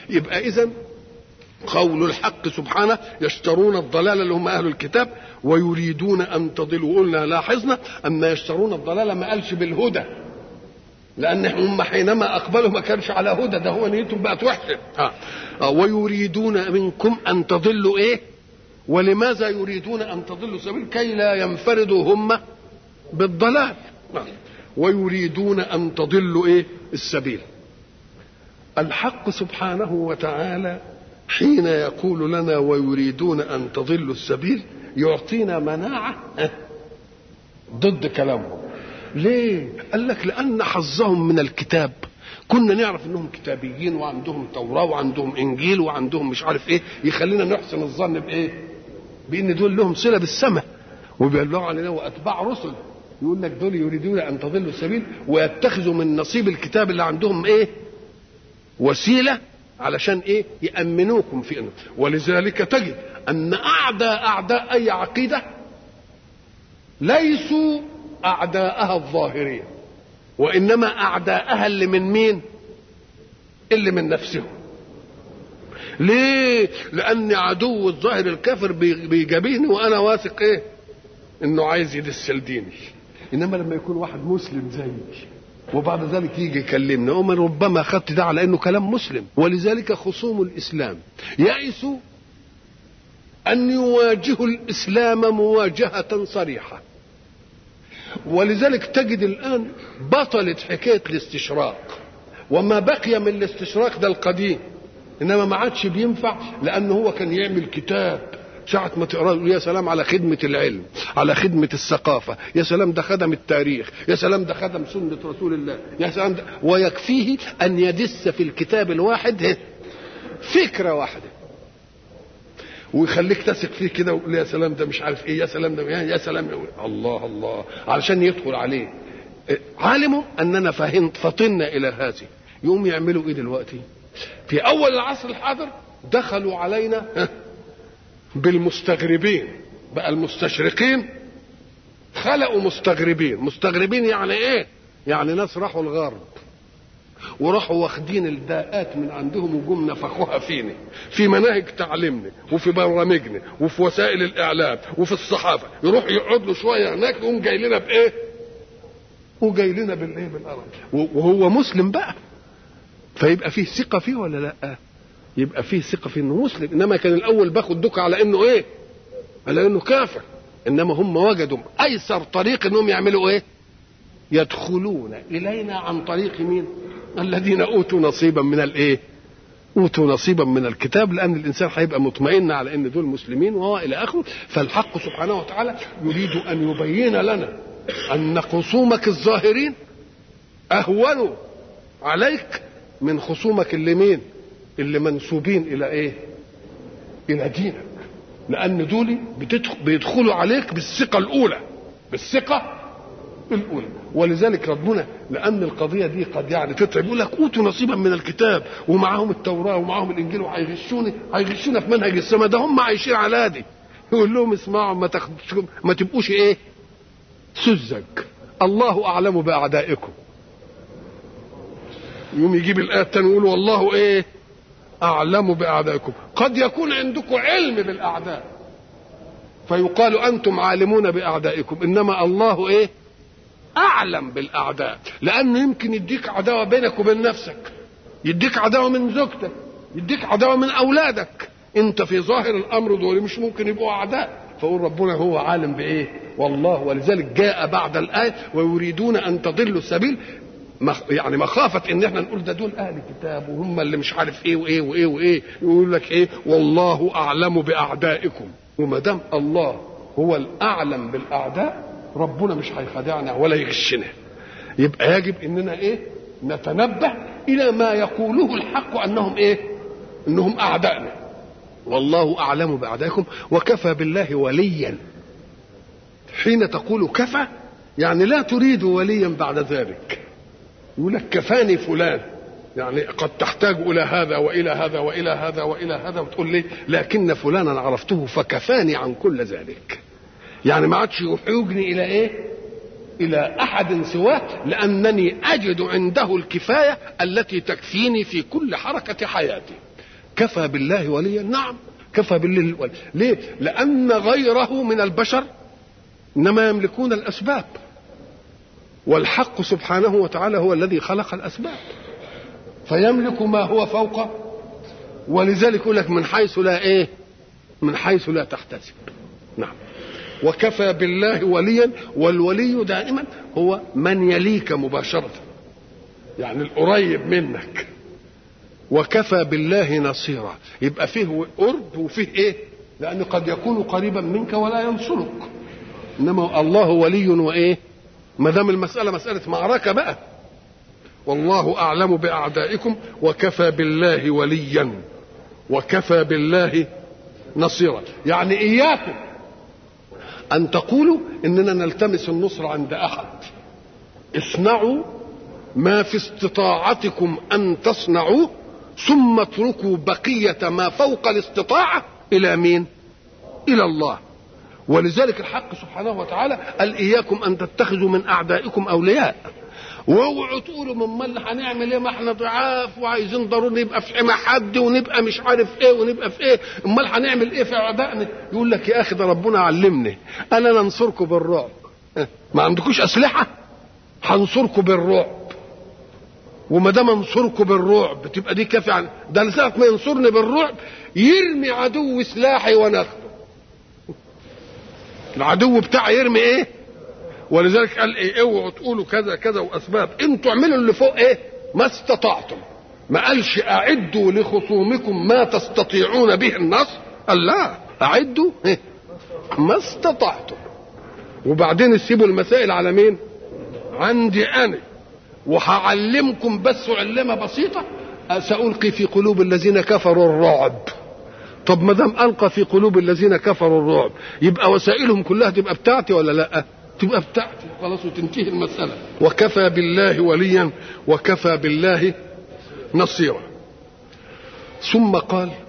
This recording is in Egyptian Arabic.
يبقى اذا قول الحق سبحانه يشترون الضلال اللي هم اهل الكتاب ويريدون ان تضلوا قلنا لاحظنا ان يشترون الضلال ما قالش بالهدى لان هم حينما اقبلوا ما كانش على هدى ده هو نيتهم بقت وحشه آه. آه. ويريدون منكم ان تضلوا ايه ولماذا يريدون ان تضلوا سبيل كي لا ينفردوا هم بالضلال آه. ويريدون ان تضلوا ايه السبيل الحق سبحانه وتعالى حين يقول لنا ويريدون ان تضلوا السبيل يعطينا مناعه ضد كلامهم ليه قال لك لان حظهم من الكتاب كنا نعرف انهم كتابيين وعندهم توراه وعندهم انجيل وعندهم مش عارف ايه يخلينا نحسن الظن بايه بان دول لهم صله بالسماء وبيبلغوا علينا واتباع رسل يقول لك دول يريدون ان تضلوا السبيل ويتخذوا من نصيب الكتاب اللي عندهم ايه وسيله علشان ايه يامنوكم في إنه. ولذلك تجد ان اعداء اعداء اي عقيده ليسوا اعداءها الظاهرين وانما اعداءها اللي من مين اللي من نفسهم ليه لان عدو الظاهر الكافر بيجابيني وانا واثق ايه انه عايز يدس ديني انما لما يكون واحد مسلم زيي وبعد ذلك يجي يكلمنا ومن ربما اخذت ده على انه كلام مسلم ولذلك خصوم الاسلام يئسوا ان يواجهوا الاسلام مواجهه صريحه ولذلك تجد الان بطلت حكايه الاستشراق وما بقي من الاستشراق ده القديم انما ما عادش بينفع لانه هو كان يعمل كتاب ساعة ما تقرا يا سلام على خدمة العلم على خدمة الثقافة يا سلام ده خدم التاريخ يا سلام ده خدم سنة رسول الله يا سلام ده ويكفيه أن يدس في الكتاب الواحد فكرة واحدة ويخليك تثق فيه كده ويقول يا سلام ده مش عارف ايه يا سلام ده يا سلام الله الله علشان يدخل عليه عالموا اننا فهمت فطنا الى هذه يقوم يعملوا ايه دلوقتي في اول العصر الحاضر دخلوا علينا بالمستغربين بقى المستشرقين خلقوا مستغربين مستغربين يعني ايه يعني ناس راحوا الغرب وراحوا واخدين الداءات من عندهم وجم نفخوها فينا في مناهج تعليمنا وفي برامجنا وفي وسائل الاعلام وفي الصحافه يروح يقعد له شويه هناك يقوم جاي لنا بايه؟ وجاي لنا بالايه؟ بالقرف وهو مسلم بقى فيبقى فيه ثقه فيه ولا لا؟ يبقى فيه ثقه في انه مسلم انما كان الاول باخد دكه على انه ايه على انه كافر انما هم وجدوا ايسر طريق انهم يعملوا ايه يدخلون الينا عن طريق مين الذين اوتوا نصيبا من الايه اوتوا نصيبا من الكتاب لان الانسان هيبقى مطمئن على ان دول مسلمين وهو الى اخره فالحق سبحانه وتعالى يريد ان يبين لنا ان خصومك الظاهرين اهون عليك من خصومك اللي مين اللي منسوبين الى ايه الى دينك لان دول بيدخلوا عليك بالثقه الاولى بالثقه الاولى ولذلك ربنا لان القضيه دي قد يعني تتعب يقول لك اوتوا نصيبا من الكتاب ومعاهم التوراه ومعاهم الانجيل وهيغشوني هيغشونا في منهج السماء ده هم عايشين على دي يقول لهم اسمعوا ما تاخدوش ما تبقوش ايه سذج الله اعلم باعدائكم يوم يجيب الايه الثانيه يقول والله ايه اعلم باعدائكم قد يكون عندكم علم بالاعداء فيقال انتم عالمون باعدائكم انما الله ايه اعلم بالاعداء لانه يمكن يديك عداوه بينك وبين نفسك يديك عداوه من زوجتك يديك عداوه من اولادك انت في ظاهر الامر دول مش ممكن يبقوا اعداء فقول ربنا هو عالم بايه والله ولذلك جاء بعد الايه ويريدون ان تضلوا السبيل يعني مخافة ان احنا نقول ده دول اهل الكتاب وهم اللي مش عارف ايه وايه وايه وايه يقول لك ايه والله اعلم باعدائكم وما دام الله هو الاعلم بالاعداء ربنا مش هيخدعنا ولا يغشنا يبقى يجب اننا ايه نتنبه الى ما يقوله الحق انهم ايه انهم اعدائنا والله اعلم باعدائكم وكفى بالله وليا حين تقول كفى يعني لا تريد وليا بعد ذلك يقول لك كفاني فلان يعني قد تحتاج الى هذا والى هذا والى هذا والى هذا وتقول لي لكن فلانا عرفته فكفاني عن كل ذلك يعني ما عادش يحوجني الى ايه الى احد سواه لانني اجد عنده الكفايه التي تكفيني في كل حركه حياتي كفى بالله وليا نعم كفى بالله وليا ليه لان غيره من البشر انما يملكون الاسباب والحق سبحانه وتعالى هو الذي خلق الاسباب فيملك ما هو فوق ولذلك يقول لك من حيث لا ايه من حيث لا تحتسب نعم وكفى بالله وليا والولي دائما هو من يليك مباشرة يعني القريب منك وكفى بالله نصيرا يبقى فيه قرب وفيه ايه لأنه قد يكون قريبا منك ولا ينصرك إنما الله ولي وإيه ما دام المسألة مسألة معركة بقى والله أعلم بأعدائكم وكفى بالله وليا وكفى بالله نصيرا يعني إياكم أن تقولوا إننا نلتمس النصر عند أحد اصنعوا ما في استطاعتكم أن تصنعوه ثم اتركوا بقية ما فوق الاستطاعة إلى مين؟ إلى الله ولذلك الحق سبحانه وتعالى قال إياكم أن تتخذوا من أعدائكم أولياء واوعوا تقولوا من اللي هنعمل ايه ما احنا ضعاف وعايزين ضروري نبقى في حمى حد ونبقى مش عارف ايه ونبقى في ايه امال هنعمل ايه في اعدائنا يقول لك يا اخي ده ربنا علمني انا ننصركم بالرعب ما عندكوش اسلحه هنصركم بالرعب وما دام انصركم بالرعب تبقى دي كافيه عن ده لساعة ما ينصرني بالرعب يرمي عدو سلاحي وناخده العدو بتاعي يرمي ايه ولذلك قال ايه اوعوا تقولوا كذا كذا واسباب انتوا اعملوا اللي فوق ايه ما استطعتم ما قالش اعدوا لخصومكم ما تستطيعون به النصر قال لا اعدوا إيه؟ ما استطعتم وبعدين سيبوا المسائل على مين عندي انا وهعلمكم بس علمه بسيطه سالقي في قلوب الذين كفروا الرعب طب ما دام القى في قلوب الذين كفروا الرعب يبقى وسائلهم كلها تبقى بتاعتي ولا لا تبقى بتاعتي خلاص وتنتهي المسألة وكفى بالله وليا وكفى بالله نصيرا ثم قال